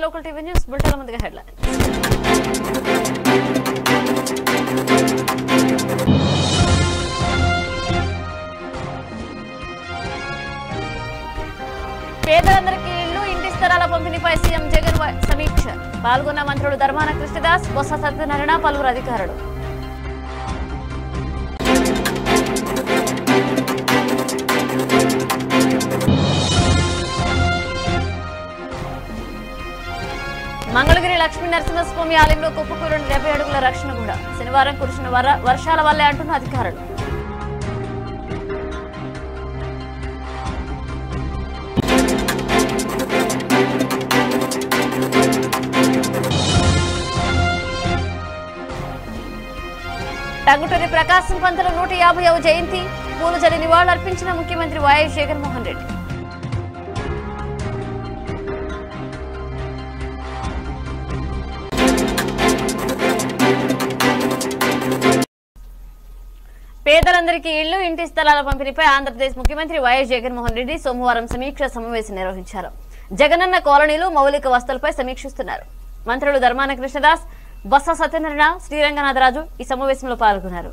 Local TV news bulletin ముందుగా headline పేదలందరికీ ఇల్లు ఇంటి స్థలాల పంపిణీపై సీఎం జగన్ వ- సమీక్ష పాల్గొన్న మంత్రులు ధర్మాన కృష్ణదాస్ బొత్స సత్యనారాయణ పలువురు అధికారులు మంగళగిరి లక్ష్మీ నరసింహస్వామి ఆలయంలో కుప్పకూలిన డెబ్బై అడుగుల రక్షణ కూడా శనివారం కురిసిన వర- వర్షాల వల్లే అంటున్న అధికారులు టంగుటూరి ప్రకాశం పంతుల నూట యాభైవ జయంతి పూలు జలి నివాళులర్పించిన ముఖ్యమంత్రి వైఎస్ జగన్మోహన్ రెడ్డి పేదలందరికీ ఇళ్లు ఇంటి స్థలాల పంపిణీపై ఆంధ్రప్రదేశ్ ముఖ్యమంత్రి వైఎస్ జగన్మోహన్ రెడ్డి సోమవారం సమీక్ష సమావేశం నిర్వహించారు జగనన్న కాలనీలు మౌలిక వస్తువులపై సమీక్షిస్తున్నారు మంత్రులు ధర్మాన కృష్ణదాస్ బొత్స సత్యనారాయణ శ్రీరంగనాథరాజు ఈ సమావేశంలో పాల్గొన్నారు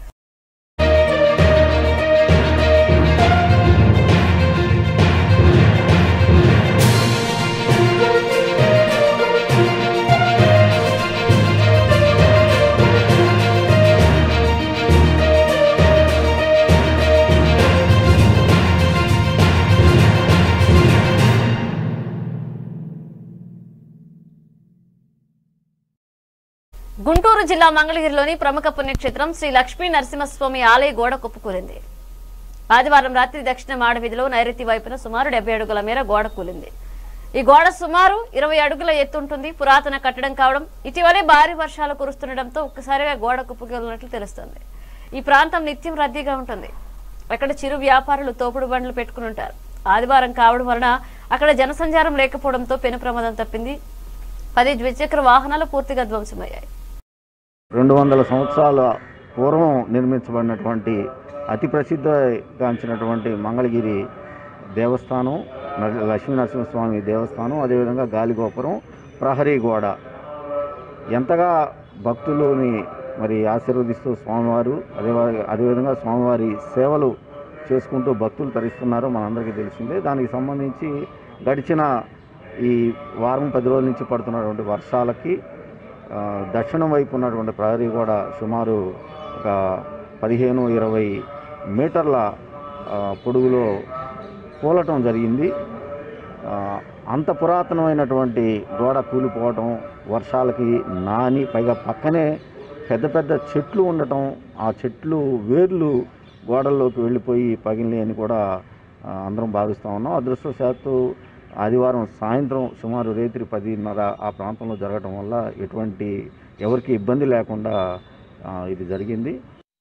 గుంటూరు జిల్లా మంగళగిరిలోని ప్రముఖ పుణ్యక్షేత్రం శ్రీ లక్ష్మీ నరసింహస్వామి ఆలయ గోడ కుప్పకూలింది ఆదివారం రాత్రి దక్షిణ మాడవీధిలో నైరుతి వైపున సుమారు డెబ్బై అడుగుల మేర గోడ కూలింది ఈ గోడ సుమారు ఇరవై అడుగుల ఎత్తుంటుంది పురాతన కట్టడం కావడం ఇటీవలే భారీ వర్షాలు కురుస్తుండటంతో ఒక్కసారిగా గోడ కుప్పకూలినట్లు తెలుస్తోంది ఈ ప్రాంతం నిత్యం రద్దీగా ఉంటుంది అక్కడ చిరు వ్యాపారులు తోపుడు బండ్లు పెట్టుకుని ఉంటారు ఆదివారం కావడం వలన అక్కడ జనసంచారం లేకపోవడంతో పెను ప్రమాదం తప్పింది పది ద్విచక్ర వాహనాలు పూర్తిగా ధ్వంసమయ్యాయి రెండు వందల సంవత్సరాల పూర్వం నిర్మించబడినటువంటి అతి ప్రసిద్ధిగాంచినటువంటి మంగళగిరి దేవస్థానం న- లక్ష్మీ నరసింహస్వామి దేవస్థానం అదేవిధంగా గాలిగోపురం ప్రహరీ గోడ ఎంతగా భక్తులని మరి ఆశీర్వదిస్తూ స్వామివారు అదే అదేవిధంగా స్వామివారి సేవలు చేసుకుంటూ భక్తులు తరిస్తున్నారో మనందరికీ తెలిసిందే దానికి సంబంధించి గడిచిన ఈ వారం పది రోజుల నుంచి పడుతున్నటువంటి వర్షాలకి ఆ, దక్షిణం వైపు ఉన్నటువంటి ప్రహరీ కూడా సుమారు ఒక పదిహేను ఇరవై మీటర్ల ఆ, పొడుగులో కూలటం జరిగింది ఆ, అంత పురాతనమైనటువంటి గోడ కూలిపోవటం వర్షాలకి నాని పైగా పక్కనే పెద్ద పెద్ద చెట్లు ఉండటం ఆ చెట్లు వేర్లు గోడల్లోకి వెళ్ళిపోయి పగిలి అని కూడా ఆ, అందరం భావిస్తూ ఉన్నాం అదృష్టవశాత్తు ఆదివారం సాయంత్రం సుమారు రేత్రి పదిన్నర ఆ ప్రాంతంలో జరగటం వల్ల ఎటువంటి ఎవరికి ఇబ్బంది లేకుండా ఆ, ఇది జరిగింది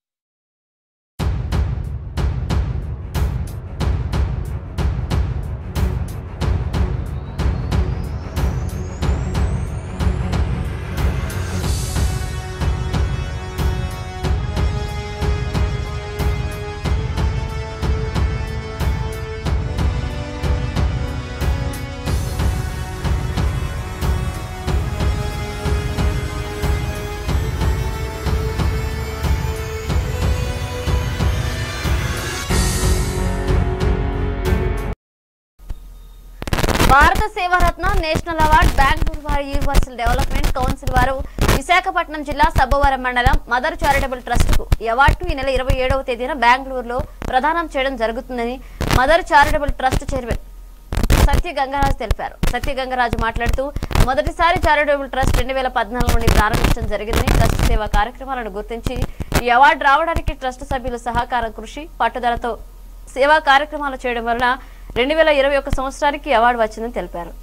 భారత సేవారత్న నేషనల్ అవార్డ్ బెంగళూరు వారి యూనివర్సల్ డెవలప్మెంట్ కౌన్సిల్ వారు విశాఖపట్నం జిల్లా సబ్బవరం మండలం మదర్ చారిటబుల్ ట్రస్ట్ కు ఈ అవార్డును ఈ నెల ఇరవై ఏడవ తేదీన బెంగళూరులో ప్రదానం చేయడం జరుగుతుందని mother charitable trust chairman Satya Gangaraju తెలిపారు సత్య గంగరాజు మాట్లాడుతూ మొదటిసారి చారిటబుల్ ట్రస్ట్ రెండు వేల పద్నాలుగు నుండి ప్రారంభించడం జరిగిందని ట్రస్ట్ సేవా కార్యక్రమాలను గుర్తించి ఈ అవార్డు రావడానికి ట్రస్ట్ సభ్యుల సహకారం కృషి పట్టుదలతో సేవా కార్యక్రమాలు చేయడం వలన రెండు వేల ఇరవై ఒక్క సంవత్సరానికి ఈ అవార్డు వచ్చిందని తెలిపారు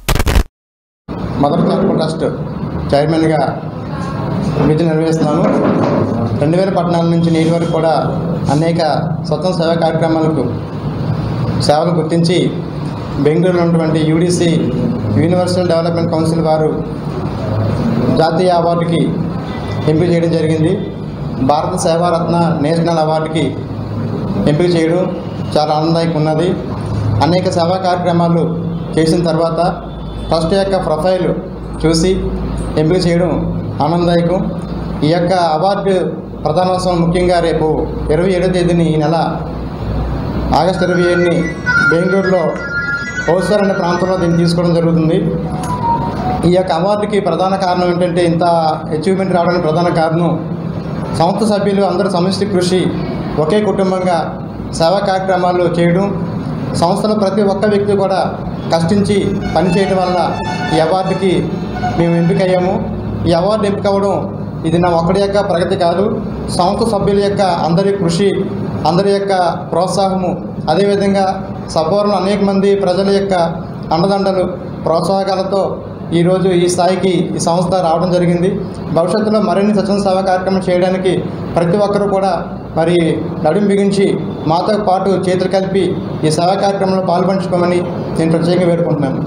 మదర్ చారిటబుల్ ట్రస్ట్ చైర్మన్గా విధి నిర్వహిస్తున్నాను రెండు వేల పద్నాలుగు నుంచి నేటి వరకు కూడా అనేక స్వతంత్ర సేవా కార్యక్రమాలకు సేవలు గుర్తించి బెంగళూరులో ఉన్నటువంటి యూడిసి యూనివర్సల్ డెవలప్మెంట్ కౌన్సిల్ వారు జాతీయ అవార్డుకి ఎంపిక చేయడం జరిగింది భారత సేవారత్న నేషనల్ అవార్డుకి ఎంపిక చేయడం చాలా ఆనందదాయకంగా ఉన్నది అనేక సేవా కార్యక్రమాలు చేసిన తర్వాత ట్రస్ట్ యొక్క ప్రొఫైల్ చూసి ఎంపిక చేయడం ఆనందదాయకం ఈ యొక్క అవార్డు ప్రధానోత్సవం ముఖ్యంగా రేపు ఇరవై ఏడో తేదీని ఈ నెల ఆగస్టు ఇరవై ఏడుని బెంగళూరులో హౌస్వర్ అనే ప్రాంతంలో దీన్ని తీసుకోవడం జరుగుతుంది ఈ యొక్క అవార్డుకి ప్రధాన కారణం ఏంటంటే ఇంత అచీవ్మెంట్ రావడానికి ప్రధాన కారణం సంస్థ సభ్యులు అందరూ సమిష్టి కృషి ఒకే కుటుంబంగా సేవా కార్యక్రమాలు చేయడం సంస్థలో ప్రతి ఒక్క వ్యక్తి కూడా కష్టించి పనిచేయడం వల్ల ఈ అవార్డుకి మేము ఎంపికయ్యాము ఈ అవార్డు ఎంపిక అవ్వడం ఇది నా ఒక్కడి యొక్క ప్రగతి కాదు సంస్థ సభ్యుల యొక్క అందరి కృషి అందరి యొక్క ప్రోత్సాహము అదేవిధంగా సభవరంలో అనేక మంది ప్రజల యొక్క అండదండలు ప్రోత్సాహకాలతో ఈరోజు ఈ స్థాయికి ఈ సంస్థ రావడం జరిగింది భవిష్యత్తులో మరిన్ని స్వచ్ఛంద సేవా కార్యక్రమం చేయడానికి ప్రతి ఒక్కరూ కూడా మరి నడుం బిగించి మాతో పాటు చేతులు కలిపి ఈ సేవా కార్యక్రమంలో పాల్పంచుకోమని నేను ప్రత్యేకంగా వేడుకుంటున్నాను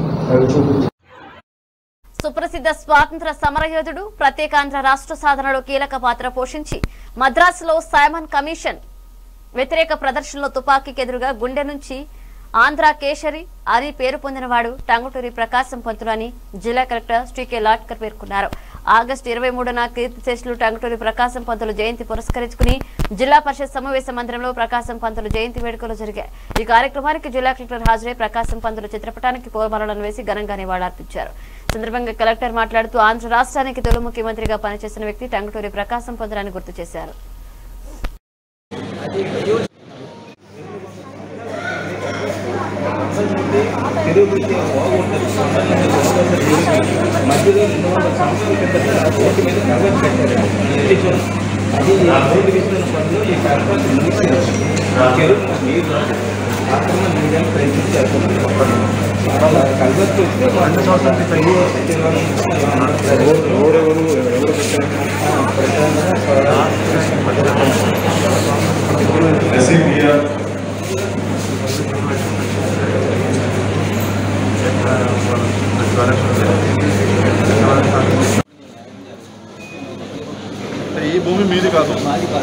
సుప్రసిద్ధ స్వాతంత్ర సమరయోధుడు ప్రత్యేకాంధ్ర రాష్ట్ర సాధనలో కీలక పాత్ర పోషించి మద్రాసులో సైమన్ కమిషన్ వ్యతిరేక ప్రదర్శనలో తుపాకీకి ఎదురుగా గుండె నుంచి ఆంధ్ర కేసరి అని పేరు పొందినవాడు టంగుటూరి ప్రకాశం పంతులు అని జిల్లా కలెక్టర్ శ్రీకే లాట్కర్ పేర్కొన్నారు ఆగస్టు ఇరవై మూడున కీర్తిశేషులు టంగుటూరి ప్రకాశం పంతులు జయంతి పురస్కరించుకుని జిల్లా పరిషత్ సమావేశ మందిరంలో ప్రకాశం పంతులు జయంతి వేడుకలు జరిగాయి ఈ కార్యక్రమానికి జిల్లా కలెక్టర్ హాజరై ప్రకాశం పంతులు చిత్రపటానికి పూలమాలలను వేసి ఘనంగా నివాళులర్పించారు సందర్భంగా కలెక్టర్ మాట్లాడుతూ ఆంధ్ర రాష్ట్రానికి తొలి ముఖ్యమంత్రిగా పనిచేసిన వ్యక్తి టంగుటూరి ప్రకాశం పంతులని గుర్తు చేశారు మధ్యలో రెండు వందల సంవత్సరాల కిందట రోడ్డు మీద కర్రలు పెట్టారు బ్రిటిష్ అది ఆ రోడ్డు విస్తరణ పనిలో ఈ కర్రలు ముగిసారు ఆ చెరువు నీరు ఆక్రమణ నీళ్ళని ప్రయత్నించి చేస్తున్నారు వాళ్ళ కల్వర్స్ వస్తే రెండు సంవత్సరాల తగ్గి ఎవరెవరు ఎవరు ఈ భూమి మీది కాదు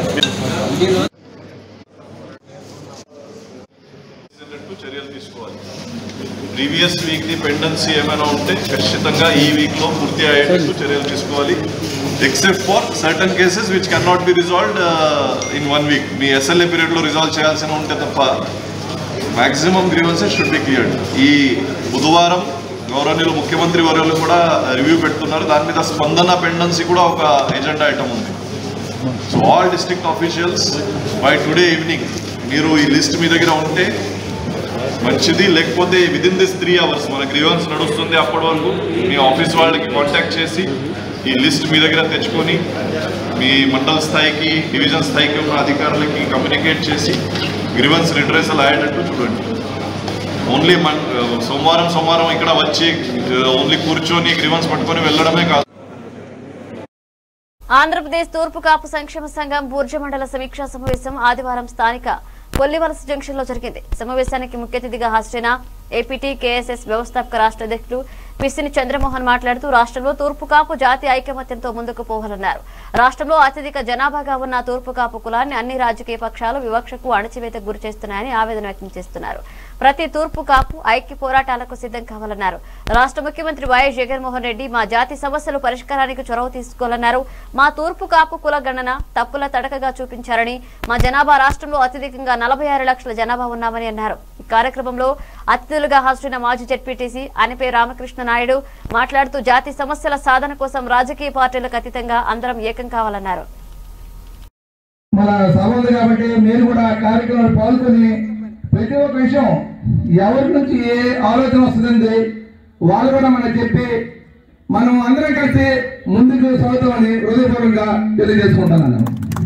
చర్యలు తీసుకోవాలి ప్రీవియస్ వీక్ ది పెండెన్సీ ఏమైనా ఉంటే ఖచ్చితంగా ఈ వీక్ లో పూర్తి అయ్యేటట్టు చర్యలు తీసుకోవాలి except for certain cases which can not be resolved in one week మీ ఎస్ఎల్ఏ పీరియడ్ లో రిజాల్వ్ చేయాల్సిన ఉంటే తప్ప maximum grievances should be cleared ఈ బుధవారం గౌరవనీయులు ముఖ్యమంత్రి వర్యులు కూడా రివ్యూ పెడుతున్నారు దాని మీద స్పందన పెండెన్సీ కూడా ఒక ఎజెండా ఐటమ్ ఉంది so all district officials by today evening మీరు ఈ లిస్ట్ మీ దగ్గర ఉంటే మంచిది లేకపోతే విదిన్ దిస్ త్రీ అవర్స్ మన గ్రీవెన్స్ నడుస్తుంది అప్పటి వరకు మీ ఆఫీస్ వాళ్ళకి కాంటాక్ట్ చేసి ఈ లిస్ట్ మీ దగ్గర తెచ్చుకొని మీ మండల స్థాయికి డివిజన్ స్థాయికి ఉన్న అధికారులకి కమ్యూనికేట్ చేసి గ్రీవెన్స్ రిడ్రెసల్ అయ్యేటట్టు చూడండి ఓన్లీ మన్ సోమవారం సోమవారం ఇక్కడ వచ్చి ఓన్లీ కూర్చొని గ్రీవెన్స్ పట్టుకొని వెళ్ళడమే కాదు ఆంధ్రప్రదేశ్ తూర్పు కాపు సంక్షేమ సంఘం బూర్జ మండల సమీక్షా సమావేశం ఆదివారం స్థానిక కొల్లివలస జంక్షన్ లో జరిగింది సమావేశానికి ముఖ్య అతిథిగా హాజరైన ఏపీటీ కేఎస్ఎస్ వ్యవస్థాపక రాష్ట్ర అధ్యక్షులు పిసిని చంద్రమోహన్ మాట్లాడుతూ రాష్ట్రంలో తూర్పు కాపు జాతి ఐకమత్యంతో ముందుకు పోవాలన్నారు రాష్ట్రంలో అత్యధిక జనాభాగా ఉన్న తూర్పు కాపు కులాన్ని అన్ని రాజకీయ పక్షాలు వివక్షకు అణచివేతకు గురి చేస్తున్నాయని ఆవేదన వ్యక్తం చేస్తున్నారు ప్రతి తూర్పు కాపు ఐక్య పోరాటాలకు సిద్ధం కావాలన్నారు రాష్ట్ర ముఖ్యమంత్రి వైఎస్ జగన్మోహన్ రెడ్డి మా జాతి సమస్యలు పరిష్కారానికి చొరవ తీసుకోవాలన్నారు మా తూర్పు కాపు కుల గణన తప్పుల తడకగా చూపించారని మా జనాభా రాష్ట్రంలో అత్యధికంగా నలభై ఆరు లక్షల జనాభా ఉన్నామని అన్నారు ఈ కార్యక్రమంలో అతిథులుగా హాజరైన మాజీ జడ్పీటీసీ అనిపే రామకృష్ణ నాయుడు మాట్లాడుతూ జాతి సమస్యల సాధన కోసం రాజకీయ పార్టీలకు అతీతంగా అందరం ఏకం కావాలన్నారు మన సభ ఉంది కాబట్టి మీరు కూడా ఆ కార్యక్రమంలో పాల్గొని ప్రతి ఒక్క విషయం ఎవరి నుంచి ఏ ఆలోచన వస్తుంది వాళ్ళు కూడా మనకు చెప్పి మనం అందరం కలిసి ముందుకు సాగుతామని హృదయపూర్వకంగా తెలియజేసుకుంటాను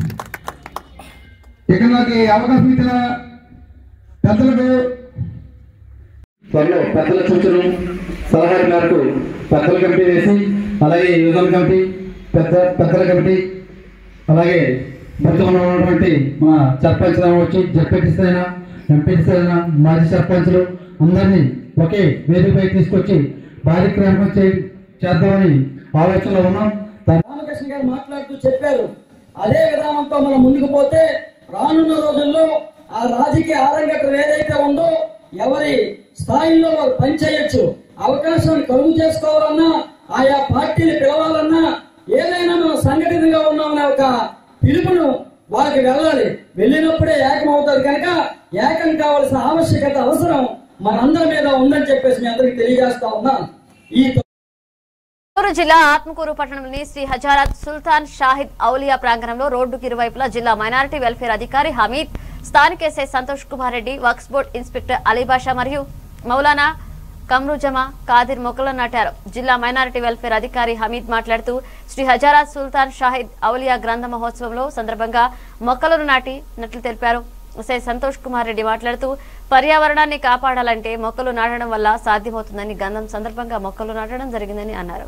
ఇక్కడ నాకు ఈ అవకాశం ఇచ్చిన పెద్దలకు త్వరలో పెద్దల సూచన సలహాల మేరకు పెద్దల కమిటీ వేసి అలాగే యువజన కమిటీ పెద్ద పెద్దల కమిటీ అలాగే మొత్తంలో ఉన్నటువంటి మా సర్పంచ్ వచ్చి జడ్పీటీసీ అయినా ఎంపీటీసీ అయినా మాజీ సర్పంచ్లు అందరినీ ఒకే వేదికపై తీసుకొచ్చి కార్యక్రమం చే- చేద్దామని ఆలోచనలో ఉన్నాం దాని రామకృష్ణ గారు మాట్లాడుతూ చెప్పారు అదే విధానంతో మనం ముందుకు పోతే రానున్న రోజుల్లో ఆ రాజకీయ ఆరంగేట్రం ఏదైతే ఉందో ఎవరి స్థాయిలో వారు పనిచేయొచ్చు అవకాశాన్ని కలుగు చేసుకోవాలన్నా ఆయా పార్టీలు పిలవాలన్నా ఏదైనా మనం సంఘటితంగా ఉన్నామనే ఒక పిలుపును వాళ్ళకి వెళ్ళాలి వెళ్ళినప్పుడే ఏకం అవుతుంది కనుక ఏకం కావాల్సిన ఆవశ్యకత అవసరం మనందరి మీద ఉందని చెప్పేసి మీ అందరికి తెలియజేస్తా ఉన్నాను ఈ చిత్తూరు జిల్లా ఆత్మకూరు పట్టణంలోని శ్రీ హజారత్ సుల్తాన్ షాహిద్ ఔలియా ప్రాంగణంలో రోడ్డుకి ఇరువైపులా జిల్లా మైనారిటీ వెల్ఫేర్ అధికారి హమీద్ స్థానిక SI Santosh Kumar Reddy works board inspector Alibasha మరియు మౌలానా కమ్రుజమా కాదిర్ మొక్కలను నాటారు జిల్లా మైనారిటీ వెల్ఫేర్ అధికారి హమీద్ మాట్లాడుతూ శ్రీ హజారత్ సుల్తాన్ షాహిద్ ఔలియా గ్రంథ మహోత్సవంలో సందర్భంగా మొక్కలను నాటినట్లు తెలిపారు ఎస్ఐ సంతోష్ కుమార్ రెడ్డి మాట్లాడుతూ పర్యావరణాన్ని కాపాడాలంటే మొక్కలు నాటడం వల్ల సాధ్యమవుతుందని గంధం సందర్భంగా మొక్కలు నాటడం జరిగిందని అన్నారు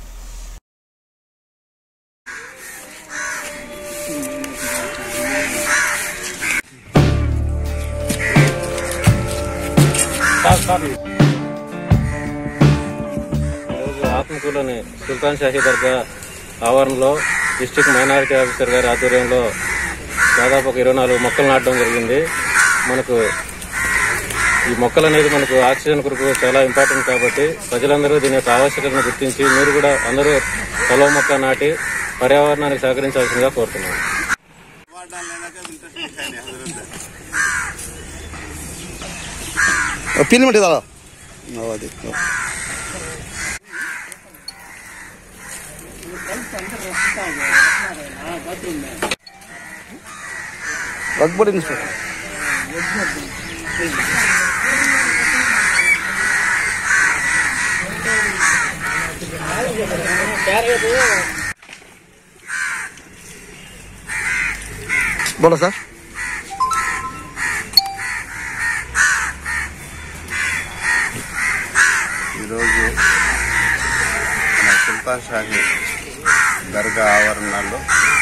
ఈరోజు ఆత్మకూరులోని సుల్తాన్ షాహీ దర్గా ఆవరణలో డిస్టిక్ మైనారిటీ ఆఫీసర్ గారి ఆధ్వర్యంలో దాదాపు ఒక ఇరవై నాలుగు మొక్కలు నాటడం జరిగింది మనకు ఈ మొక్కలు అనేది మనకు ఆక్సిజన్ కొరకు చాలా ఇంపార్టెంట్ కాబట్టి ప్రజలందరూ దీని యొక్క ఆవశ్యకతను గుర్తించి మీరు కూడా అందరూ తలో మొక్క నాటి పర్యావరణానికి సహకరించాల్సిందిగా కోరుతున్నాను फिल्म उठे दादा अकबर इंस्पेक्टर बोलो सर ఈరోజు మన సుల్తాన్ షాహీ దర్గా ఆవరణలో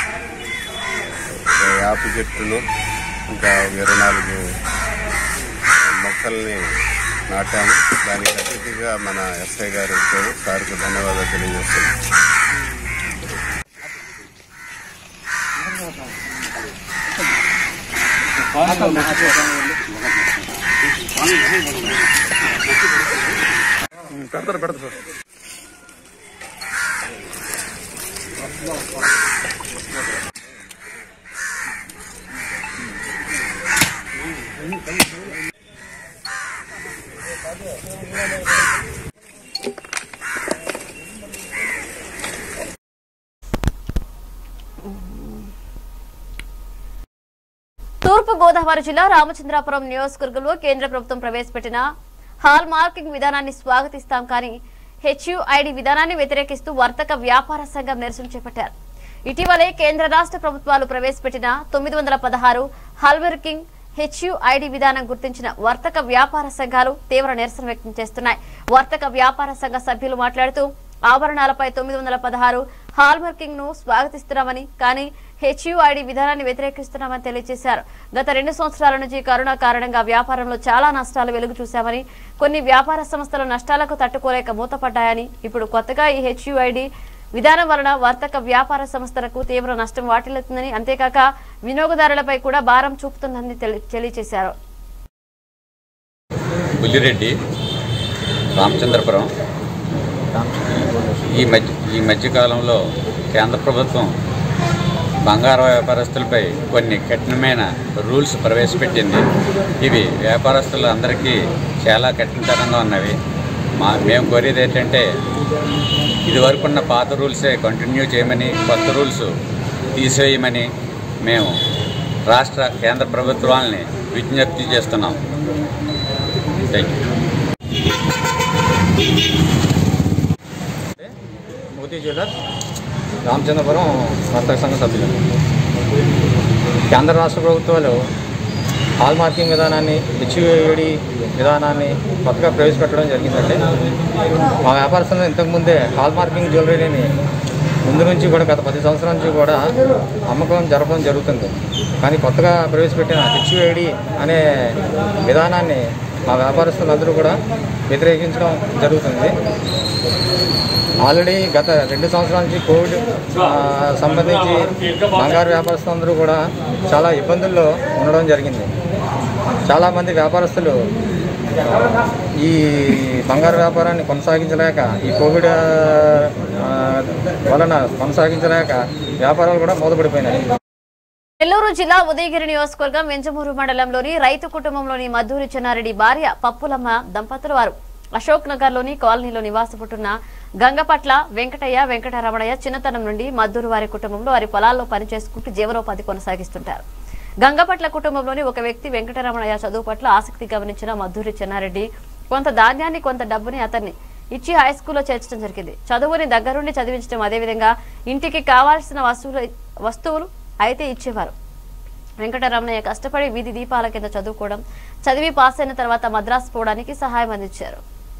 ఒక యాప చెట్టును ఇంకా ఇరవై నాలుగు మొక్కల్ని నాటాము దానికి అతిథిగా మన ఎస్ఐ గారు వచ్చారు సార్కు ధన్యవాదాలు తెలియజేస్తున్నాం పెడతారు పెడతారు సార్ తూర్పు గోదావరి జిల్లా రామచంద్రాపురం నియోజకవర్గంలో కేంద్ర ప్రభుత్వం ప్రవేశపెట్టిన హాల్ మార్కింగ్ విధానాన్ని స్వాగతిస్తాం కానీ హెచ్యుఐడి విధానాన్ని వ్యతిరేకిస్తూ వర్తక వ్యాపార సంఘం నిరసన చేపట్టారు ఇటీవలే కేంద్ర రాష్ట్ర ప్రభుత్వాలు ప్రవేశపెట్టిన తొమ్మిది వందల పదహారు హాల్ మార్కింగ్ హెచ్యుఐడి విధానం గుర్తించిన వర్తక వ్యాపార సంఘాలు తీవ్ర నిరసన వ్యక్తం చేస్తున్నాయి వర్తక వ్యాపార సంఘ సభ్యులు మాట్లాడుతూ ఆభరణాలపై తొమ్మిది వందల పదహారు హాల్ మార్కింగ్ ను స్వాగతిస్తున్నామని కానీ హెచ్యుఐడి విధానాన్ని వ్యతిరేకిస్తున్నామని తెలియజేశారు గత రెండు సంవత్సరాల నుంచి కరోనా కారణంగా వ్యాపారంలో చాలా నష్టాలు వెలుగు చూశామని కొన్ని వ్యాపార సంస్థలు నష్టాలకు తట్టుకోలేక మూతపడ్డాయని ఇప్పుడు కొత్తగా ఈ హెచ్యుఐడి విధానం వలన వర్తక వ్యాపార సంస్థలకు తీవ్ర నష్టం వాటిల్లుతుందని అంతేకాక వినియోగదారులపై కూడా భారం చూపుతుందని తెలి- తెలియజేశారు బుల్లిరెడ్డి రామచంద్రపురం ఈ మధ్య ఈ మధ్యకాలంలో కేంద్ర ప్రభుత్వం బంగారు వ్యాపారస్తులపై కొన్ని కఠినమైన రూల్స్ ప్రవేశపెట్టింది ఇవి వ్యాపారస్తులందరికీ చాలా కఠినతరంగా ఉన్నవి మా మేము కోరేది ఏంటంటే ఇదివరకు ఉన్న పాత రూల్సే కంటిన్యూ చేయమని కొత్త రూల్స్ తీసేయమని మేము రాష్ట్ర కేంద్ర ప్రభుత్వాలని విజ్ఞప్తి చేస్తున్నాం thank you Moti jewellers Ramachandrapuram వర్తక సంఘ సభ్యులు కేంద్ర రాష్ట్ర ప్రభుత్వాలు హాల్ మార్కింగ్ విధానాన్ని హెచ్యుఏడి విధానాన్ని కొత్తగా ప్రవేశపెట్టడం జరిగిందంటే మా వ్యాపారస్తులు ఇంతకుముందే హాల్ మార్కింగ్ జ్యువెలరీని ముందు నుంచి కూడా గత పది సంవత్సరాల నుంచి కూడా అమ్మకం జరపడం జరుగుతుంది కానీ కొత్తగా ప్రవేశపెట్టిన హెచ్యుఐడి అనే విధానాన్ని మా వ్యాపారస్తులందరూ కూడా వ్యతిరేకించడం జరుగుతుంది ఆల్రెడీ గత రెండు సంవత్సరాల నుంచి కోవిడ్ ఆ, సంబంధించి బంగారు వ్యాపారస్తులందరూ కూడా చాలా ఇబ్బందుల్లో ఉండడం జరిగింది చాలామంది వ్యాపారస్తులు ఈ బంగారు వ్యాపారాన్ని కొనసాగించలేక ఈ కోవిడ్ ఆ, వలన కొనసాగించలేక వ్యాపారాలు కూడా మూతపడిపోయినాయి నెల్లూరు జిల్లా ఉదయగిరి నియోజకవర్గం వెంజమూరు మండలంలోని రైతు కుటుంబంలోని మద్దూరి చెన్నారెడ్డి భార్య పప్పులమ్మ దంపతులు వారు అశోక్ నగర్ లోని కాలనీలో నివాసపుట్టున్న గంగపట్ల వెంకటయ్య వెంకటరమణయ్య చిన్నతనం నుండి మద్దూరు వారి కుటుంబంలో వారి పొలాల్లో పనిచేసుకుంటూ జీవనోపాధి కొనసాగిస్తుంటారు గంగపట్ల కుటుంబంలోని ఒక వ్యక్తి వెంకటరమణయ్య చదువు పట్ల ఆసక్తి గమనించిన మద్దూరి చెన్నారెడ్డి కొంత ధాన్యాన్ని కొంత డబ్బుని అతన్ని ఇచ్చి హై స్కూల్లో చేర్చడం జరిగింది చదువుని దగ్గరుండి చదివించడం అదేవిధంగా ఇంటికి కావాల్సిన వస్తువులు వస్తువులు అయితే ఇచ్చేవారు వెంకటరమణయ్య కష్టపడి వీధి దీపాల కింద చదువుకోవడం చదివి పాస్ అయిన తర్వాత మద్రాసు పోవడానికి సహాయం అందించారు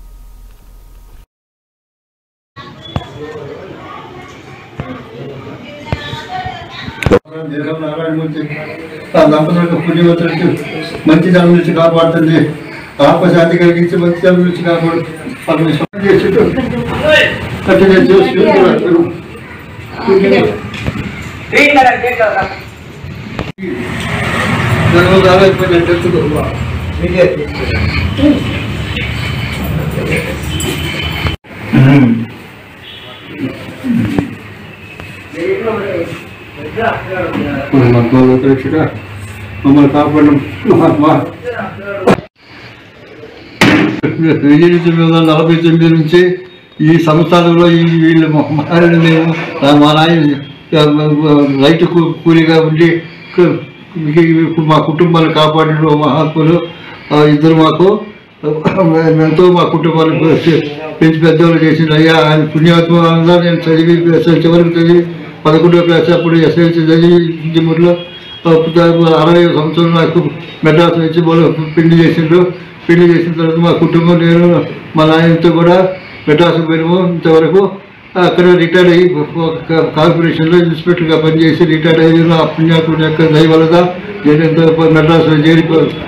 ఆ దంపతులకు పుణ్యవతులకు మంచి జనం నుంచి కాపాడుతుంది ఆత్మశాంతి కలిగించి మంచి జనం నుంచి కాపాడు పరమేశ్వరం చేసి అట్లా నేను చేసుకుంటున్నాను ధర్మదాలు అయిపోయినట్టు ఎత్తుకో. మా గోలోకరక్షక మమ్మల్ని కాపాడడం మహాత్మా వెయ్యి తొమ్మిది వందల నలభై తొమ్మిది నుంచి ఈ సంస్థలలో ఈ వీళ్ళు మారిన మేము ఆ మా నాయన రైతు కూ- కూలీగా ఉండి కు- ఈ- మా కుటుంబాన్ని కాపాడిన మహాత్ములు ఆ ఇద్దరు మాకు ఎంతో మా కుటుంబాన్ని పెంచి పెద్దవాళ్ళు చేసిన అయ్యా ఆయన పుణ్యాత్మ వల్ల నేను చదివి ఎస్ఎల్సీ వరకు చదివి పదకొండవ క్లాస్ అప్పుడు ఎస్ఎల్సీ చదివి ఇంజమూరులో అరవై సంవత్సరం నాకు మెడ్రాస్ నుంచి వాళ్ళు పెళ్లి చేసిండ్రు పెళ్లి చేసిన తర్వాత మా కుటుంబం నేను మా నాయనతో కూడా మెడ్రాస్ పోయినాము ఇంతవరకు అక్కడ రిటైర్డ్ అయ్యి ఒక కార్పొరేషన్లో ఇన్స్పెక్టర్గా పనిచేసి రిటైర్డ్ అయ్యి ఆ పుణ్యాత్ముడి యొక్క దయ వలన నేను ఎంతో మెడ్రాస్లో చేరి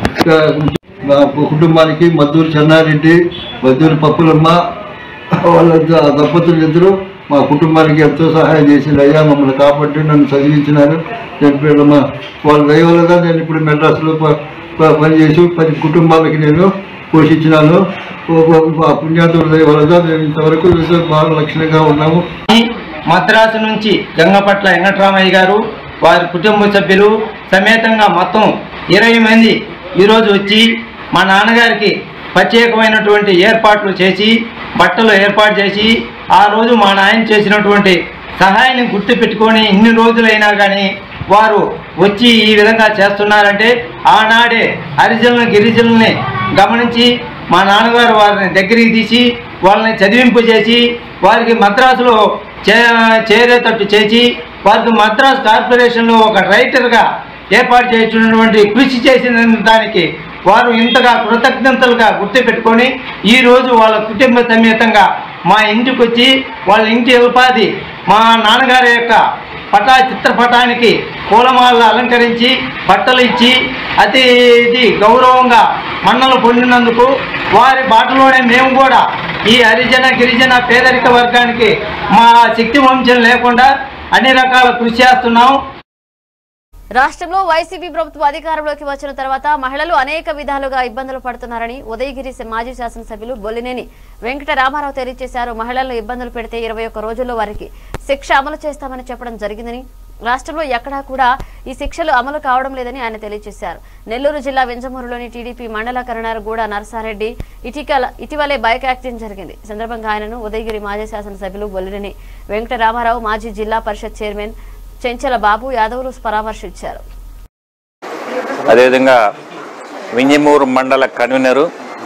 మా కుటుంబానికి మద్దూరు చెన్నారెడ్డి మద్దూరు పప్పులమ్మ వాళ్ళ ద- దంపతులు ఇద్దరు మా కుటుంబానికి ఎంతో సహాయం చేసింది అయ్యా మమ్మల్ని కాపాడి నన్ను చదివించినారు నేను ఇప్పుడు మా వాళ్ళ దయ వల్ల నేను ఇప్పుడు మెడ్రాస్లో ప- ప- పనిచేసి పది కుటుంబాలకి నేను పోషించినాను ఓ- ఓ- ఆ పుణ్యాతుల దయ వల్ల మేము ఇంతవరకు బాగా లక్షణంగా ఉన్నాము మద్రాసు నుంచి గంగపట్ల వెంకటరామయ్య గారు వారి కుటుంబ సభ్యులు సమేతంగా మొత్తం ఇరవై మంది ఈరోజు వచ్చి మా నాన్నగారికి ప్రత్యేకమైనటువంటి ఏర్పాట్లు చేసి బట్టలు ఏర్పాటు చేసి ఆ రోజు మా నాయన చేసినటువంటి సహాయాన్ని గుర్తు పెట్టుకొని ఇన్ని రోజులైనా కానీ వారు వచ్చి ఈ విధంగా చేస్తున్నారంటే ఆనాడే హరిజనుల గిరిజనుల్ని గమనించి మా నాన్నగారు వారిని దగ్గరికి తీసి వాళ్ళని చదివింపు చేసి వారికి మద్రాసులో చే చేరేటట్టు చేసి వారికి మద్రాసు కార్పొరేషన్లో ఒక రైటర్గా ఏర్పాటు చేసినటువంటి కృషి చేసిన దానికి వారు ఇంతగా కృతజ్ఞతలుగా గుర్తుపెట్టుకొని ఈరోజు వాళ్ళ కుటుంబ సమేతంగా మా ఇంటికి వచ్చి వాళ్ళ ఇంటి ఉపాధి మా నాన్నగారి యొక్క పటా చిత్రపటానికి పూలమాలలు అలంకరించి బట్టలు ఇచ్చి అతి ఇది గౌరవంగా మన్నలు పొందినందుకు వారి బాటలోనే మేము కూడా ఈ హరిజన గిరిజన పేదరిక వర్గానికి మా శక్తి వంశం లేకుండా అన్ని రకాల కృషి చేస్తున్నాం రాష్ట్రంలో వైసీపీ ప్రభుత్వం అధికారంలోకి వచ్చిన తర్వాత మహిళలు అనేక విధాలుగా ఇబ్బందులు పడుతున్నారని ఉదయగిరి మాజీ శాసనసభ్యులు బొల్లినేని వెంకట రామారావు తెలియజేశారు మహిళలను ఇబ్బందులు పెడితే ఇరవై ఒక్క రోజుల్లో వారికి శిక్ష అమలు చేస్తామని చెప్పడం జరిగిందని రాష్ట్రంలో ఎక్కడా కూడా ఈ శిక్షలు అమలు కావడం లేదని ఆయన తెలియజేశారు నెల్లూరు జిల్లా వెంజమూరులోని టీడీపీ మండల కరుణారు గూడ నరసారెడ్డి ఇటీకల ఇటీవలే బైక్ యాక్సిడెంట్ జరిగింది ఈ సందర్భంగా ఆయనను ఉదయగిరి మాజీ శాసనసభ్యులు బొల్లినేని వెంకట రామారావు మాజీ జిల్లా పరిషత్ చైర్మన్ చెంచల బాబు యాదవులు పరామర్శించారు అదేవిధంగా వింజమూరు మండల కన్వీనరు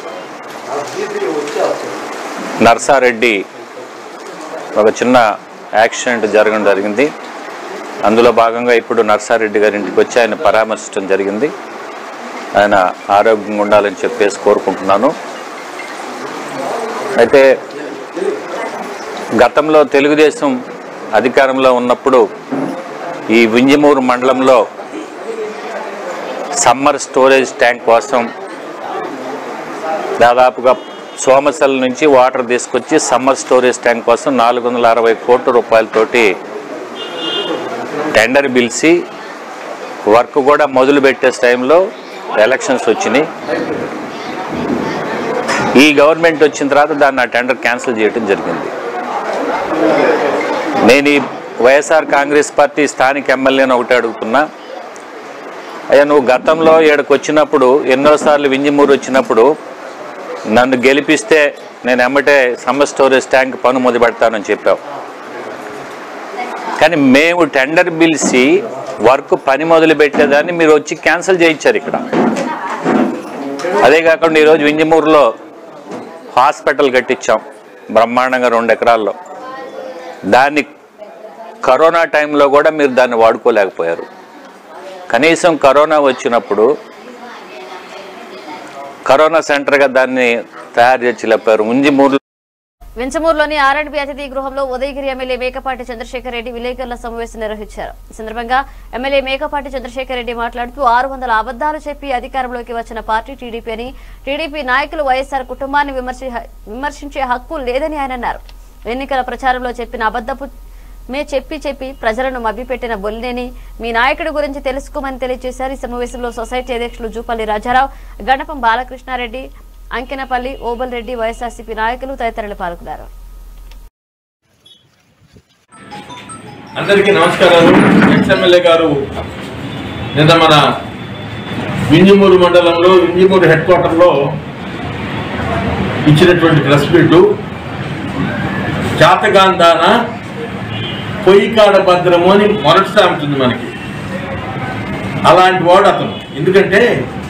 నర్సారెడ్డి ఒక చిన్న యాక్సిడెంట్ జరగడం జరిగింది అందులో భాగంగా ఇప్పుడు నర్సారెడ్డి గారి ఇంటికి వచ్చి ఆయన పరామర్శించడం జరిగింది ఆయన ఆరోగ్యంగా ఉండాలని చెప్పేసి కోరుకుంటున్నాను అయితే గతంలో తెలుగుదేశం అధికారంలో ఉన్నప్పుడు ఈ వింజమూరు మండలంలో సమ్మర్ స్టోరేజ్ ట్యాంక్ కోసం దాదాపుగా సోమశల నుంచి వాటర్ తీసుకొచ్చి సమ్మర్ స్టోరేజ్ ట్యాంక్ కోసం నాలుగు వందల అరవై కోట్ల రూపాయలతోటి టెండర్ పిలిచి వర్క్ కూడా మొదలు పెట్టే టైంలో ఎలక్షన్స్ వచ్చినాయి ఈ గవర్నమెంట్ వచ్చిన తర్వాత దాన్ని ఆ టెండర్ క్యాన్సిల్ చేయడం జరిగింది నేను ఈ వైఎస్ఆర్ కాంగ్రెస్ పార్టీ స్థానిక ఎమ్మెల్యేని ఒకటి అడుగుతున్నా అయ్యా నువ్వు గతంలో ఇక్కడికి వచ్చినప్పుడు ఎన్నోసార్లు వింజమూరు వచ్చినప్పుడు నన్ను గెలిపిస్తే నేను ఎమ్మటే సమ్మర్ స్టోరేజ్ ట్యాంక్ పను మొదలు పెడతానని చెప్పావు కానీ మేము టెండర్ పిలిచి వర్క్ పని మొదలు పెట్టేదాన్ని మీరు వచ్చి క్యాన్సిల్ చేయించారు ఇక్కడ అదే కాకుండా ఈరోజు వింజమూరులో హాస్పిటల్ కట్టించాం బ్రహ్మాండంగా రెండు ఎకరాల్లో దాన్ని కరోనా టైంలో కూడా మీరు దాన్ని వాడుకోలేకపోయారు కనీసం కరోనా వచ్చినప్పుడు కరోనా సెంటర్గా దాన్ని తయారు చేర్చలేకపోయారు ఉంజిమూరు వెంచమూరులోని ఆర్ఎండ్బి అతిథి గృహంలో ఉదయగిరి ఎమ్మెల్యే మేకపాటి చంద్రశేఖర్ రెడ్డి విలేకరుల సమావేశం నిర్వహించారు ఈ సందర్భంగా ఎమ్మెల్యే మేకపాటి చంద్రశేఖర్ రెడ్డి మాట్లాడుతూ ఆరు వందల అబద్దాలు చెప్పి అధికారంలోకి వచ్చిన పార్టీ టీడీపీ అని టీడీపీ నాయకులు వైఎస్ఆర్ కుటుంబాన్ని విమర్శి విమర్శించే హక్కు లేదని ఆయన అన్నారు ఎన్నికల ప్రచారంలో చెప్పిన అబద్దపు మే చెప్పి చెప్పి ప్రజలను మభ్యపెట్టిన బొల్లినేని మీ నాయకుడి గురించి తెలుసుకోమని తెలియజేశారు ఈ సమావేశంలో సొసైటీ అధ్యక్షులు జూపల్లి రాజారావు గణపం బాలకృష్ణారెడ్డి అంకినపల్లి ఓబల్ రెడ్డి వైఎస్ఆర్సీపీ నాయకులు తదితరులు పాల్గొన్నారు అందరికీ నమస్కారాలు ఎక్స్ఎమ్మెల్యే గారు నిన్న మన వింజమూరు మండలంలో వింజమూరు హెడ్ క్వార్టర్లో ఇచ్చినటువంటి ప్రెస్ మీటు జాతగాంధాన పొయ్యికాడ భద్రము అని మొదటిసారి ఉంటుంది మనకి అలాంటి వాడు అతను ఎందుకంటే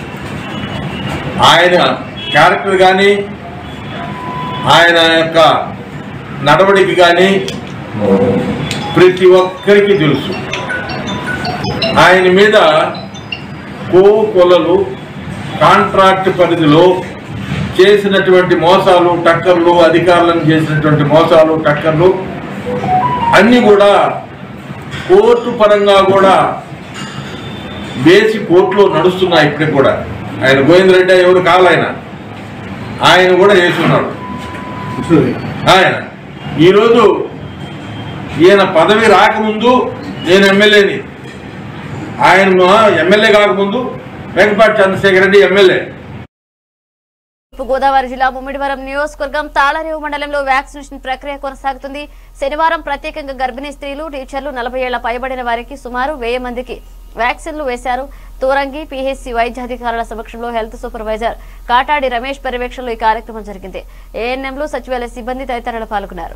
ఆయన క్యారెక్టర్ కానీ ఆయన యొక్క నడవడికి కానీ ప్రతి ఒక్కరికి తెలుసు ఆయన మీద కో కొలలు కాంట్రాక్ట్ పరిధిలో చేసినటువంటి మోసాలు టక్కర్లు అధికారులను చేసినటువంటి మోసాలు టక్కర్లు అన్నీ కూడా కోర్టు పరంగా కూడా బేసి కోర్టులో నడుస్తున్నాయి ఇప్పటికి కూడా ఆయన గోవిందరెడ్డి ఎవరు కావాలయన ఆయన కూడా చేస్తున్నాడు ఆయన ఈరోజు ఈయన పదవి రాకముందు నేను ఎమ్మెల్యేని ఆయన ఎమ్మెల్యే కాకముందు వెంకపాటి చంద్రశేఖర్ రెడ్డి ఎమ్మెల్యే తూర్పు గోదావరి జిల్లా ముమ్మిడివరం నియోజకవర్గం తాళరేవు మండలంలో వ్యాక్సినేషన్ ప్రక్రియ కొనసాగుతుంది శనివారం ప్రత్యేకంగా గర్భిణీ స్త్రీలు టీచర్లు నలభై ఏళ్ల పైబడిన వారికి సుమారు వెయ్యి మందికి వ్యాక్సిన్లు వేశారు తూరంగి పీహెచ్సీ వైద్యాధికారుల సమక్షంలో హెల్త్ సూపర్వైజర్ కాటాడి రమేష్ పర్యవేక్షణలో ఈ కార్యక్రమం జరిగింది ఏఎన్ఎంలు సచివాలయ సిబ్బంది తదితరులు పాల్గొన్నారు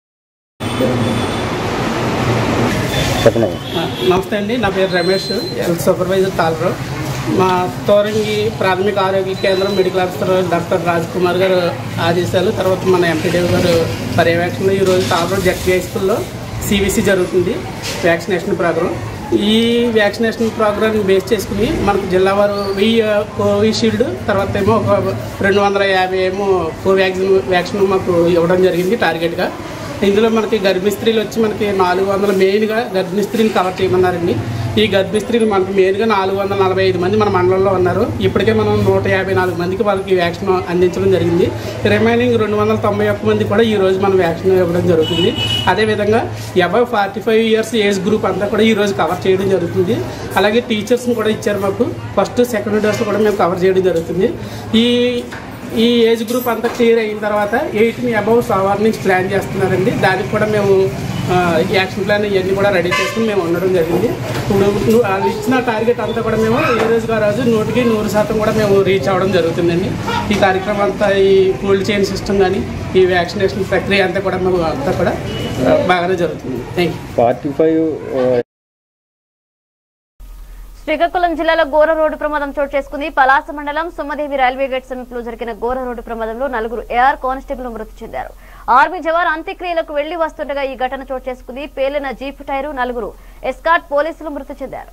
నమస్తే అండి నా పేరు రమేష్ హెల్త్ సూపర్వైజర్ తాలరావు మా తోరంగి ప్రాథమిక ఆరోగ్య కేంద్రం medical officer doctor Raj Kumar గారు ఆదేశాలు తర్వాత మన ఎంపీడీ గారు పర్యవేక్షణలో ఈరోజు తాలరావు జడ్పీ హై స్కూల్లో సిబిసి జరుగుతుంది వ్యాక్సినేషన్ ప్రోగ్రాం ఈ వ్యాక్సినేషన్ ప్రోగ్రామ్ బేస్ చేసుకుని మనకు జిల్లా వారు వెయ్యి కోవిషీల్డ్ తర్వాత ఏమో ఒక రెండు వందల యాభై ఏమో కోవాక్సిన్ వ్యాక్సిన్ మాకు ఇవ్వడం జరిగింది టార్గెట్గా ఇందులో మనకి గర్భిణీ స్త్రీలు వచ్చి మనకి నాలుగు వందల మెయిన్గా గర్భిణీ స్త్రీని కవర్ చేయమన్నారండి ఈ గర్భిణీ స్త్రీలు మనకి మెయిన్గా నాలుగు వందల నలభై ఐదు మంది మన మండలంలో ఉన్నారు ఇప్పటికే మనం నూట యాభై నాలుగు మందికి వాళ్ళకి వ్యాక్సిన్ అందించడం జరిగింది రిమైనింగ్ రెండు వందల తొంభై ఒక్క మంది కూడా ఈ రోజు మనం వ్యాక్సిన్ ఇవ్వడం జరుగుతుంది అదేవిధంగా above forty five years age group అంతా కూడా ఈ రోజు కవర్ చేయడం జరుగుతుంది అలాగే టీచర్స్ని కూడా ఇచ్చారు మాకు ఫస్ట్ సెకండ్ డోస్ కూడా మేము కవర్ చేయడం జరుగుతుంది ఈ ఈ ఏజ్ గ్రూప్ అంతా క్లియర్ అయిన తర్వాత ఎయిటీన్ అబౌవ్ సవర్ నుంచి ప్లాన్ చేస్తున్నారండి దానికి కూడా మేము ఆ, యాక్షన్ ప్లాన్ ఇవన్నీ కూడా రెడీ చేసుకుని మేము ఉండడం జరిగింది ఇప్పుడు ను- వాళ్ళు ఇచ్చిన టార్గెట్ అంతా కూడా మేము ఏ రోజుగా రోజు నూటికి నూరు శాతం కూడా మేము రీచ్ అవ్వడం జరుగుతుందండి ఈ కార్యక్రమం అంతా ఈ కోల్డ్ చైన్ సిస్టమ్ కానీ ఈ వ్యాక్సినేషన్ ప్రక్రియ అంతా కూడా మేము అంతా కూడా ఆ, బాగానే జరుగుతుంది thank you forty five Srikakulam జిల్లాలో ఘోర రోడ్డు ప్రమాదం చోటు చేసుకుంది పలాస మండలం సుమ్మదేవి రైల్వే గేట్ సమీపంలో జరిగిన ఘోర రోడ్డు ప్రమాదంలో నలుగురు ఏఆర్ కానిస్టేబుల్ మృతి చెందారు ఆర్మీ జవాన్ అంత్యక్రియలకు వెళ్లి వస్తుండగా ఈ ఘటన చోటు చేసుకుంది పేలిన జీప్ టైరు నలుగురు ఎస్కాట్ పోలీసులు మృతి చెందారు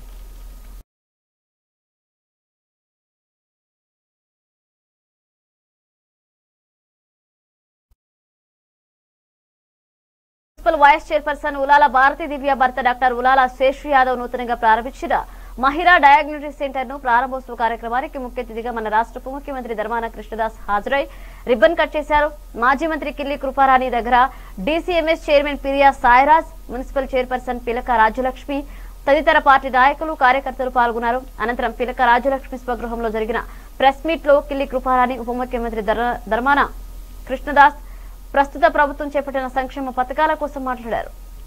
municipal vice chairperson Ulala Bharathi Divya భర్త డాక్టర్ ఉలాల శేషు యాదవ్ నూతనంగా ప్రారంభించిన మహిళా డయాగ్నోస్టిక్ సెంటర్ ను ప్రారంభోత్సవ కార్యక్రమానికి ముఖ్య అతిథిగా మన రాష్ట్ర ఉప ముఖ్యమంత్రి ధర్మాన కృష్ణదాస్ హాజరై రిబ్బన్ కట్ చేశారు మాజీ మంత్రి కిల్లి కృపారాణి దగ్గర DCMS chairman Piriya Sairaj municipal chairperson Pilaka Rajyalakshmi తదితర పార్టీ నాయకులు కార్యకర్తలు పాల్గొన్నారు అనంతరం పిలక రాజ్యలక్ష్మి స్వగృహంలో జరిగిన ప్రెస్ మీట్ లో కిల్లి కృపారాణి ఉప ముఖ్యమంత్రి ధర- ధర్మాన కృష్ణదాస్ ప్రస్తుత ప్రభుత్వం చేపట్టిన సంక్షేమ పథకాల కోసం మాట్లాడారు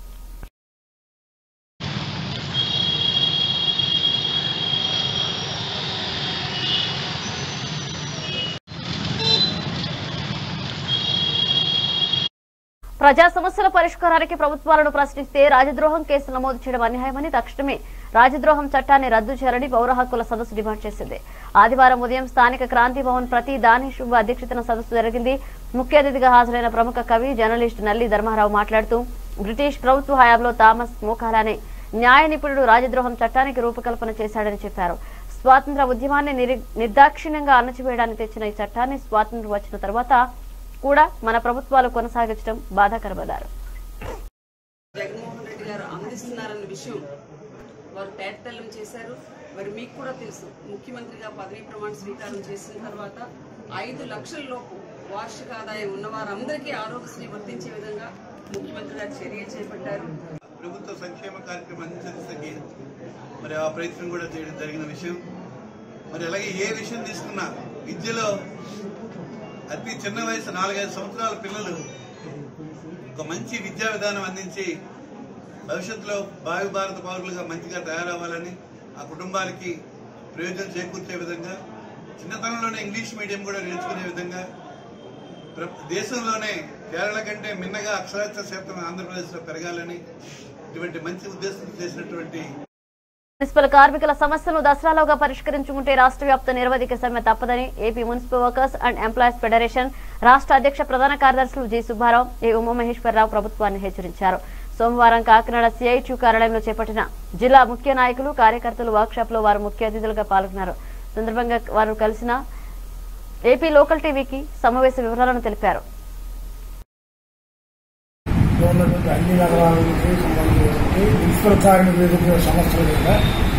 ప్రజా సమస్యల పరిష్కారానికి ప్రభుత్వాలను ప్రశ్నిస్తే రాజద్రోహం కేసు నమోదు చేయడం అన్యాయమని తక్షణమే రాజద్రోహం చట్టాన్ని రద్దు చేయాలని పౌర హక్కుల సదస్సు డిమాండ్ చేసింది ఆదివారం ఉదయం స్థానిక క్రాంతి భవన్ ప్రతి దాని శుభ అధ్యక్షతన సదస్సు జరిగింది ముఖ్య అతిథిగా హాజరైన ప్రముఖ కవి జర్నలిస్ట్ నల్లి ధర్మారావు మాట్లాడుతూ బ్రిటిష్ ప్రభుత్వ హయాంలో థామస్ మోకాలానే న్యాయ నిపుణుడు రాజద్రోహం చట్టానికి రూపకల్పన చేశాడని చెప్పారు స్వాతంత్ర ఉద్యమాన్ని నిరి- నిర్దాక్షిణ్యంగా అణచివేయడానికి తెచ్చిన ఈ చట్టాన్ని స్వాతంత్ర్యం వచ్చిన తర్వాత కూడా మన ప్రభుత్వాలు కొనసాగించడం బాధాకరమన్నారు జగన్మోహన్ రెడ్డి గారు అందిస్తున్నారన్న విషయం వారు తేటతెల్లం చేశారు మరి మీకు కూడా తెలుసు ముఖ్యమంత్రిగా పదవీ ప్రమాణ స్వీకారం చేసిన తర్వాత ఐదు లక్షల లోపు వార్షిక ఆదాయం ఉన్న వారందరికీ ఆరోగ్యశ్రీ వర్తించే విధంగా ముఖ్యమంత్రి గారు చర్యలు చేపట్టారు ప్రభుత్వ సంక్షేమ కార్యక్రమం అందించడానికి మరి ఆ ప్రయత్నం కూడా చేయడం జరిగిన విషయం మరి అలాగే ఏ విషయం తీసుకున్నా విద్యలో అతి చిన్న వయసు నాలుగైదు సంవత్సరాల పిల్లలు ఒక మంచి విద్యా విధానం అందించి భవిష్యత్తులో భావి భారత పౌరులుగా మంచిగా తయారవ్వాలని ఆ కుటుంబాలకి ప్రయోజనం చేకూర్చే విధంగా చిన్నతనంలోనే ఇంగ్లీష్ మీడియం కూడా నేర్చుకునే విధంగా ప్ర- దేశంలోనే కేరళ కంటే మిన్నగా అక్షరాస్యత శాతం ఆంధ్రప్రదేశ్లో పెరగాలని ఇటువంటి మంచి ఉద్దేశం చేసినటువంటి మున్సిపల్ కార్మికుల సమస్యలను దసరాలోగా పరిష్కరించుకుంటే రాష్ట్ర వ్యాప్త నిరవధిక సమ్మె తప్పదని AP municipal workers and employees federation రాష్ట్ర అధ్యక్ష ప్రధాన కార్యదర్శులు జి సుబ్బారావు ఏ ఉమామహేశ్వరరావు ప్రభుత్వాన్ని హెచ్చరించారు సోమవారం కాకినాడ సిఐటియు కార్యాలయంలో చేపట్టిన జిల్లా ముఖ్య నాయకులు కార్యకర్తలు వర్క్షాప్ లో వారు ముఖ్య అతిథులుగా పాల్గొన్నారు సందర్భంగా వారు కలిసిన ఏపీ లోకల్ టీవీకి సమావేశ వివరాలను తెలిపారు ఉన్నటువంటి అన్ని నగరాలకి సంబంధించినటువంటి మున్సిపల్ కార్మికులు ఎదుర్కొనే సమస్యల మీద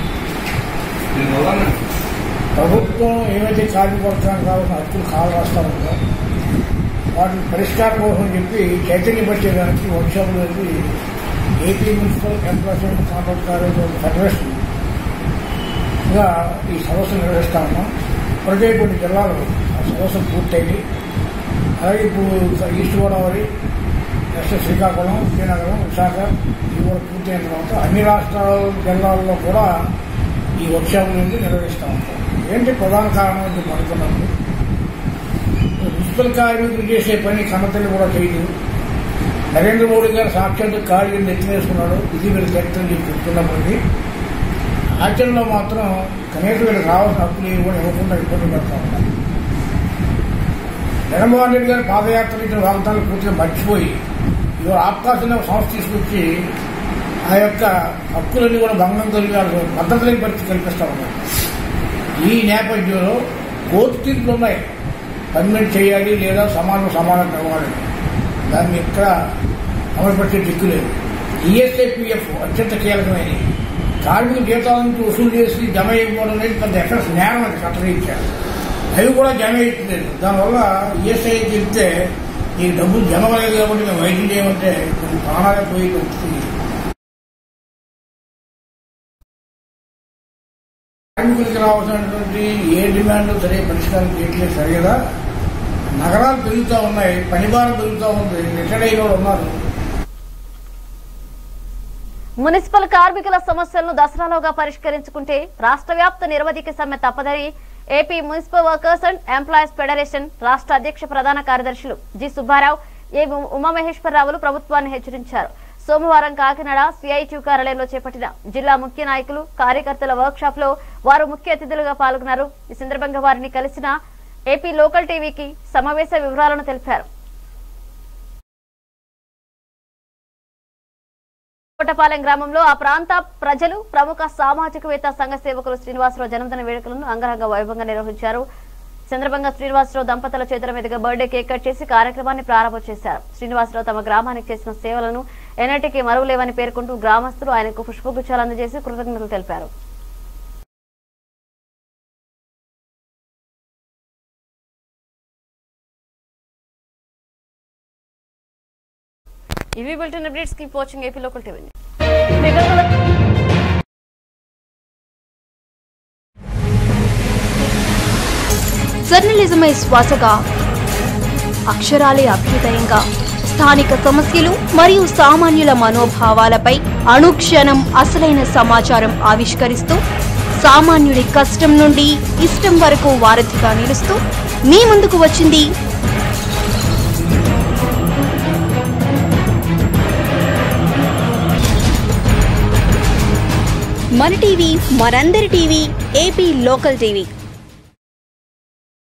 ప్రభుత్వం ఏవైతే కార్మిక వర్గానికి కావాల్సిన హక్కులు కావాలి రాస్తా ఉందో వాటిని పరిష్కారం కోసం చెప్పి చైతన్యపరిచేదానికి వర్క్షాపులు వెళ్ళి ఏపీ మున్సిపల్ ఎంప్లాయ్మెంట్ కాంట్రాక్ట్ కార్మికుల ఫెడరేషన్ గా ఈ సమస్యలు నిర్వహిస్తా ఉన్నాం ఇప్పటికే కొన్ని జిల్లాలు ఆ సమస్యలు పూర్తయింది అలాగే ఇప్పుడు ఈస్ట్ గోదావరి నెక్స్ట్ శ్రీకాకుళం విజయనగరం విశాఖ ఇవి కూడా పూర్తయిన తర్వాత అన్ని రాష్ట్రాల జిల్లాల్లో కూడా ఈ వర్క్షాపులు నుండి నిర్వహిస్తూ ఉంటాం ఏంటి ప్రధాన కారణం అని చెప్పి అనుకున్నప్పుడు మున్సిపల్ కార్మికులు చేసే పని కన్నతల్లి కూడా చేయదు నరేంద్ర మోడీ గారు సాక్షాత్తు ఖాళీ నెత్తినేసుకున్నాడు ఇది మీరు కరెక్ట్ చెప్పి చెప్తున్నప్పటికీ ఆచరణలో మాత్రం కనీసం వీళ్ళకి రావాల్సిన హక్కులు ఏవి కూడా ఇవ్వకుండా ఇబ్బంది పెడతా ఉన్నారు జగన్మోహన్ రెడ్డి గారు పాదయాత్ర ఇచ్చిన వాగ్దానాలు పూర్తిగా మర్చిపోయి ఇవాళ ఆప్కాసిన ఒక సంస్థ తీసుకొచ్చి ఆ యొక్క హక్కులన్నీ కూడా భంగం కలిగారు భద్రత లేని పరిస్థితి కల్పిస్తా ఉన్నారు ఈ నేపథ్యంలో కోర్టు తీర్పులు ఉన్నాయి పర్మినెంట్ చేయాలి లేదా సమానం సమానం ఇవ్వాలి దాన్ని ఎక్కడ అమలుపరిచే దిక్కు లేదు ఈఎస్ఐ పిఎఫ్ అత్యంత కీలకమైనది కార్మికుల జీతాల నుంచి వసూలు చేసి జమ అయిపోవడం అనేది పెద్ద ఎక్కడ నేరం అది కట్టడించారు అవి కూడా జమ అవుతుంది దానివల్ల ఈఎస్ఐ చెప్తే ఈ డబ్బులు జమ లేదు కాబట్టి మేము వైద్యం చేయమంటే కొన్ని ప్రాణాలే పోయి పరిస్థితి కార్మికులకి రావాల్సినటువంటి ఏ డిమాండ్ సరే పరిష్కారం చేయట్లేదు సరిగదా నగరాలు పెరుగుతూ ఉన్నాయి పనిభారం పెరుగుతూ ఉంది రిటైర్డ్ అయిన వాళ్ళు ఉన్నారు మున్సిపల్ కార్మికుల సమస్యలను దసరాలోగా పరిష్కరించుకుంటే రాష్ట్ర వ్యాప్త నిరవధిక సమ్మె తప్పదని AP municipal workers and employees federation రాష్ట్ర అధ్యక్ష ప్రధాన కార్యదర్శులు జి సుబ్బారావు ఏ ఉమామహేశ్వరరావులు ప్రభుత్వాన్ని హెచ్చరించారు సోమవారం కాకినాడ సిఐటియు కార్యాలయంలో చేపట్టిన జిల్లా ముఖ్య నాయకులు కార్యకర్తల వర్క్ షాప్ లో వారు ముఖ్య అతిథులుగా పాల్గొన్నారు ఈ సందర్భంగా వారిని కలిసిన ఏపీ లోకల్ టీవీకి సమావేశ వివరాలను తెలిపారు కోటపాలెం గ్రామంలో ఆ ప్రాంత ప్రజలు ప్రముఖ సామాజికవేత్త సంఘ సేవకులు శ్రీనివాసరావు జన్మదిన వేడుకలను అంగరంగ వైభవంగా నిర్వహించారు ఈ సందర్భంగా శ్రీనివాసరావు దంపతుల చేతుల మీదుగా బర్త్డే కేక్ కట్ చేసి కార్యక్రమాన్ని ప్రారంభం చేశారు శ్రీనివాసరావు తమ గ్రామానికి చేసిన సేవలను ఎన్నటికీ మరువలేవని పేర్కొంటూ గ్రామస్తులు ఆయనకు పుష్పగుచ్చాలు అందజేసి కృతజ్ఞతలు తెలిపారు ఇవి bulletin updates keep watching AP local TV జర్నలిజమే శ్వాసగా అక్షరాలే అభ్యుదయంగా స్థానిక సమస్యలు మరియు సామాన్యుల మనోభావాలపై అనుక్షణం అసలైన సమాచారం ఆవిష్కరిస్తూ సామాన్యుడి కష్టం నుండి ఇష్టం వరకు వారధిగా నిలుస్తూ మీ ముందుకు వచ్చింది మన టీవీ మనందరి టీవీ ఏపీ లోకల్ టీవీ